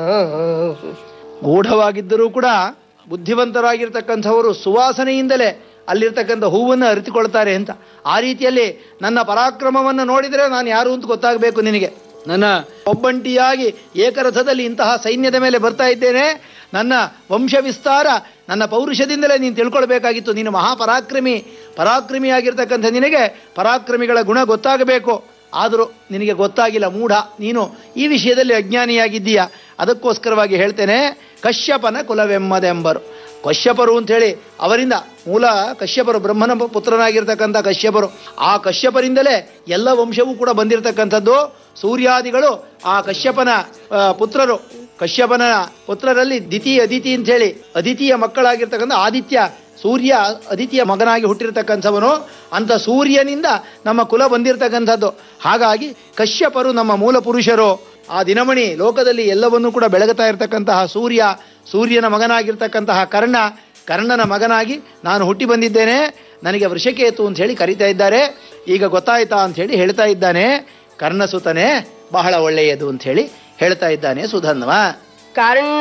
ಗೂಢವಾಗಿದ್ದರೂ ಕೂಡ ಬುದ್ಧಿವಂತರಾಗಿರ್ತಕ್ಕಂಥವರು ಸುವಾಸನೆಯಿಂದಲೇ ಅಲ್ಲಿರ್ತಕ್ಕಂಥ ಹೂವನ್ನು ಅರಿತುಕೊಳ್ತಾರೆ ಅಂತ ಆ ರೀತಿಯಲ್ಲಿ ನನ್ನ ಪರಾಕ್ರಮವನ್ನು ನೋಡಿದರೆ ನಾನು ಯಾರು ಅಂತ ಗೊತ್ತಾಗಬೇಕು ನಿನಗೆ ನನ್ನ ಒಬ್ಬಂಟಿಯಾಗಿ ಏಕರಥದಲ್ಲಿ ಇಂತಹ ಸೈನ್ಯದ ಮೇಲೆ ಬರ್ತಾ ಇದ್ದೇನೆ ನನ್ನ ವಂಶ ವಿಸ್ತಾರ ನನ್ನ ಪೌರುಷದಿಂದಲೇ ನೀನು ತಿಳ್ಕೊಳ್ಬೇಕಾಗಿತ್ತು ನೀನು ಮಹಾಪರಾಕ್ರಮಿ ಪರಾಕ್ರಮಿಯಾಗಿರ್ತಕ್ಕಂಥ ನಿನಗೆ ಪರಾಕ್ರಮಿಗಳ ಗುಣ ಗೊತ್ತಾಗಬೇಕು ಆದರೂ ನಿನಗೆ ಗೊತ್ತಾಗಿಲ್ಲ ಮೂಢ ನೀನು ಈ ವಿಷಯದಲ್ಲಿ ಅಜ್ಞಾನಿಯಾಗಿದ್ದೀಯ ಅದಕ್ಕೋಸ್ಕರವಾಗಿ ಹೇಳ್ತೇನೆ ಕಶ್ಯಪನ ಕುಲವೆಮ್ಮದೆಂಬರು ಕಶ್ಯಪರು ಅಂತೇಳಿ ಅವರಿಂದ ಮೂಲ ಕಶ್ಯಪರು ಬ್ರಹ್ಮನ ಪುತ್ರನಾಗಿರ್ತಕ್ಕಂಥ ಕಶ್ಯಪರು ಆ ಕಶ್ಯಪರಿಂದಲೇ ಎಲ್ಲ ವಂಶವೂ ಕೂಡ ಬಂದಿರತಕ್ಕಂಥದ್ದು ಸೂರ್ಯಾದಿಗಳು ಆ ಕಶ್ಯಪನ ಆ, ಪುತ್ರರು ಕಶ್ಯಪನ ಪುತ್ರರಲ್ಲಿ ದಿತಿ ಅದಿತಿ ಅಂತೇಳಿ ಅದಿತಿಯ ಮಕ್ಕಳಾಗಿರ್ತಕ್ಕಂಥ ಆದಿತ್ಯ ಸೂರ್ಯ ಅದಿತಿಯ ಮಗನಾಗಿ ಹುಟ್ಟಿರ್ತಕ್ಕಂಥವನು ಅಂತ ಸೂರ್ಯನಿಂದ ನಮ್ಮ ಕುಲ ಬಂದಿರತಕ್ಕಂಥದ್ದು ಹಾಗಾಗಿ ಕಶ್ಯಪರು ನಮ್ಮ ಮೂಲ ಪುರುಷರು ಆ ದಿನಮಣಿ ಲೋಕದಲ್ಲಿ ಎಲ್ಲವನ್ನೂ ಕೂಡ ಬೆಳಗುತ್ತಾ ಇರತಕ್ಕಂತಹ ಸೂರ್ಯ ಸೂರ್ಯನ ಮಗನಾಗಿರ್ತಕ್ಕಂತಹ ಕರ್ಣ ಕರ್ಣನ ಮಗನಾಗಿ ನಾನು ಹುಟ್ಟಿ ಬಂದಿದ್ದೇನೆ ನನಗೆ ವೃಷಕೇತು ಅಂತ ಹೇಳಿ ಕರೀತಾ ಇದ್ದಾರೆ ಈಗ ಗೊತ್ತಾಯ್ತಾ ಅಂತ ಹೇಳಿ ಹೇಳ್ತಾ ಇದ್ದಾನೆ ಕರ್ಣಸುತನೇ ಬಹಳ ಒಳ್ಳೆಯದು ಅಂತ ಹೇಳಿ ಹೇಳ್ತಾ ಇದ್ದಾನೆ ಸುಧನ್ವ ಕರ್ಣ